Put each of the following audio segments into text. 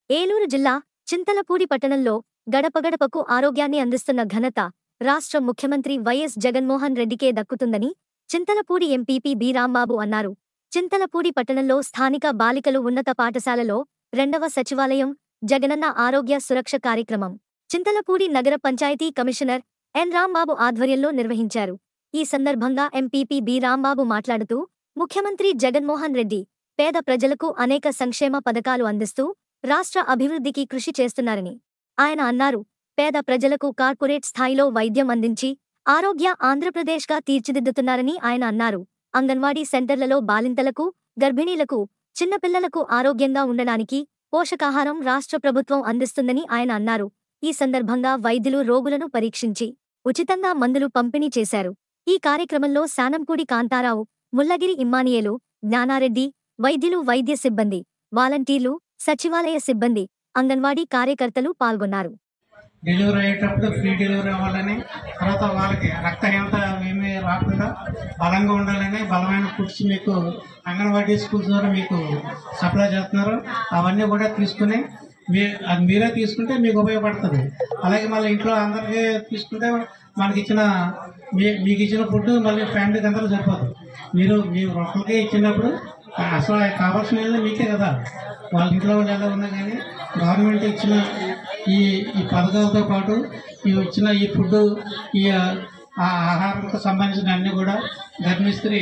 ఏలూరు జిల్లా చింతలపూడి పట్టణంలో గడపగడపకు ఆరోగ్యాన్ని అందిస్తున్న ఘనత రాష్ట్ర ముఖ్యమంత్రి వైఎస్ జగన్మోహన్ రెడ్డికే దక్కుతుందని చింతలపూడి ఎంపీపీ బి రాంబాబు అన్నారు చింతలపూడి పట్టణంలో స్థానిక బాలికలు ఉన్నత పాఠశాలలో రెండవ సచివాలయం జగనన్న ఆరోగ్య సురక్ష కార్యక్రమం చింతలపూడి నగర పంచాయతీ కమిషనర్ ఎన్ రాంబాబు ఆధ్వర్యంలో నిర్వహించారు ఈ సందర్భంగా ఎంపీపీ బి రాంబాబు మాట్లాడుతూ ముఖ్యమంత్రి జగన్మోహన్ రెడ్డి పేద ప్రజలకు అనేక సంక్షేమ పథకాలు అందిస్తూ రాష్ట్ర అభివృద్ధికి కృషి చేస్తున్నారని ఆయన అన్నారు పేద ప్రజలకు కార్పొరేట్ స్థాయిలో వైద్యం అందించి ఆరోగ్య ఆంధ్రప్రదేశ్గా తీర్చిదిద్దుతున్నారని ఆయన అన్నారు అంగన్వాడీ సెంటర్లలో బాలింతలకు గర్భిణీలకు చిన్నపిల్లలకు ఆరోగ్యంగా ఉండడానికి పోషకాహారం రాష్ట్ర ప్రభుత్వం అందిస్తుందని ఆయన అన్నారు ఈ సందర్భంగా వైద్యులు రోగులను పరీక్షించి ఉచితంగా మందులు పంపిణీ చేశారు ఈ కార్యక్రమంలో శానంపూడి కాంతారావు ముల్లగిరి ఇమ్మానియేలు జ్ఞానారెడ్డి వైద్యులు వైద్య సిబ్బంది వాలంటీర్లు సచివాలయ సిబ్బంది అంగన్వాడీ కార్యకర్తలు పాల్గొన్నారు డెలివరీ అయ్యేటప్పుడు ఫ్రీ డెలివరీ అవ్వాలని తర్వాత వాళ్ళకి రక్తహీనత ఏమీ రాకుండా బలంగా ఉండాలని బలమైన ఫుడ్స్ మీకు అంగన్వాడీ స్కూల్స్ ద్వారా మీకు సప్లై చేస్తున్నారు అవన్నీ కూడా తీసుకుని మీ అది మీరే తీసుకుంటే మీకు ఉపయోగపడుతుంది అలాగే మళ్ళీ ఇంట్లో అందరికీ తీసుకుంటే మనకి ఇచ్చిన మీ మీకు ఇచ్చిన ఫుడ్ మళ్ళీ ఫ్యామిలీకి అందరూ సరిపోతుంది మీరు మీ ఒక్కరికే ఇచ్చినప్పుడు అసలు కావాల్సిన మీకే కదా వాళ్ళ ఇంట్లో వాళ్ళు ఎలా ఉన్నా కానీ గవర్నమెంట్ ఇచ్చిన ఈ ఈ పథకాలతో పాటు ఈ ఇచ్చిన ఈ ఫుడ్ ఈ ఆ ఆహారంతో సంబంధించిన అన్ని కూడా గర్భిణీ స్త్రీ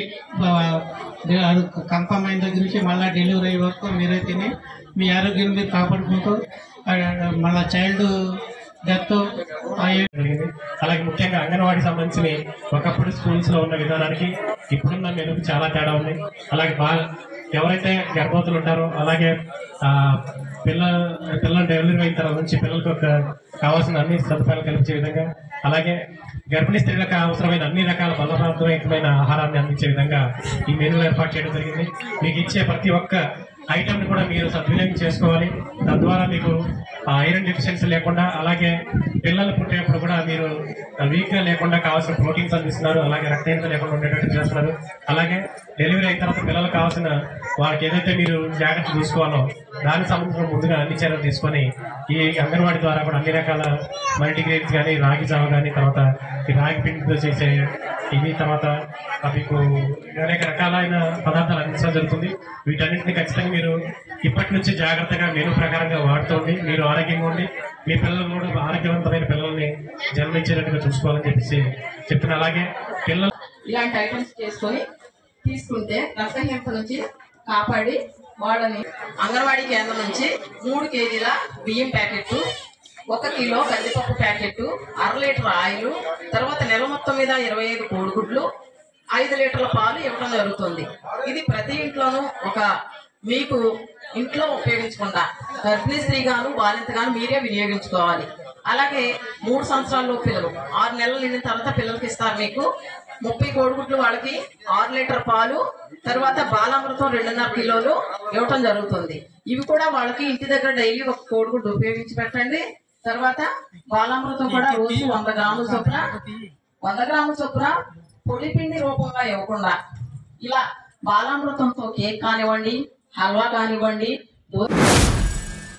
కన్ఫర్మ్ అయిన దగ్గర నుంచి మళ్ళీ డెలివరీ అయ్యే వరకు మీరే తిని మీ ఆరోగ్యాన్ని మీరు కాపాడుకుంటూ ఆ, మళ్ళీ చైల్డ్ డెత్ అయ్యే జరిగింది అలాగే ముఖ్యంగా అంగన్వాడీ సంబంధించిన ఒకప్పుడు స్కూల్స్ లో ఉన్న విధానానికి ఇప్పుడున్న మెనుకు చాలా తేడా ఉంది అలాగే బాగా ఎవరైతే గర్భవతులు ఉంటారో అలాగే ఆ, పిల్ల పిల్లలు డెలివరీ అయిన తర్వాత నుంచి పిల్లలకు ఒక కావాల్సిన అన్ని సదుపాయాలు కల్పించే విధంగా అలాగే గర్భిణీ స్త్రీలకు అవసరమైన అన్ని రకాల బలవంతమైన ఆహారాన్ని అందించే విధంగా ఈ మెనూ ఏర్పాటు చేయడం జరిగింది మీకు ఇచ్చే ప్రతి ఒక్క ఐటమ్ని కూడా మీరు సద్వినియోగం చేసుకోవాలి తద్వారా మీకు ఐరన్ డెఫిషియన్సీ లేకుండా అలాగే పిల్లలు పుట్టేటప్పుడు కూడా మీరు వీక్గా లేకుండా కావాల్సిన ప్రోటీన్స్ అందిస్తున్నారు అలాగే రక్తహీనత లేకుండా ఉండేటట్టు చేస్తున్నారు అలాగే డెలివరీ అయిన తర్వాత పిల్లలకు కావాల్సిన వాళ్ళకి ఏదైతే మీరు జాగ్రత్త తీసుకోవాలో దానికి సంబంధించిన ముందుగా అన్ని చర్యలు తీసుకొని ఈ అంగన్వాడీ ద్వారా కూడా అన్ని రకాల మల్టీగ్రెయిన్స్ కానీ రాగి జావ కానీ తర్వాత ఈ రాగి పిండితో చేసే ఇవి తర్వాత ఆ మీకు అనేక రకాలైన పదార్థాలు అందించడం జరుగుతుంది వీటన్నింటినీ ఖచ్చితంగా మీరు ఇప్పటి నుంచి జాగ్రత్తగా మెనూ ప్రకారంగా వాడుతోండి మీరు ఆరోగ్యంగా ఉండి మీ పిల్లలు కూడా ఆరోగ్యవంతమైన పిల్లల్ని జన్మించేటట్టుగా చూసుకోవాలని చెప్పేసి చెప్తున్నా అలాగే పిల్లలు ఇలాంటి ఐటమ్స్ చేసుకొని తీసుకుంటే రక్తహీనత నుంచి కాపాడి వాళ్ళని అంగన్వాడీ కేంద్రం నుంచి మూడు కేజీల బియ్యం ప్యాకెట్ ఒక కిలో కందిపప్పు ప్యాకెట్ అర లీటర్ ఆయిల్ తర్వాత నెల మొత్తం మీద ఇరవై ఐదు కోడిగుడ్లు ఐదు లీటర్ల పాలు ఇవ్వడం జరుగుతుంది ఇది ప్రతి ఇంట్లోనూ ఒక మీకు ఇంట్లో ఉపయోగించకుండా గర్భిణీ స్త్రీ గాను బాలింత గాను మీరే వినియోగించుకోవాలి అలాగే మూడు సంవత్సరాల పిల్లలు ఆరు నెలలు నిండిన తర్వాత పిల్లలకి ఇస్తారు మీకు ముప్పై కోడిగుడ్లు వాళ్ళకి ఆరు లీటర్ పాలు తర్వాత బాలామృతం రెండున్నర కిలోలు ఇవ్వటం జరుగుతుంది ఇవి కూడా వాళ్ళకి ఇంటి దగ్గర డైలీ ఒక కోడిగుడ్డు ఉపయోగించి పెట్టండి తర్వాత బాలామృతం కూడా రోజు వంద గ్రాముల చొప్పున వంద గ్రాముల చొప్పున పొడిపిండి రూపంగా ఇవ్వకుండా ఇలా బాలామృతంతో కేక్ కానివ్వండి హల్వా కానివ్వండి దో-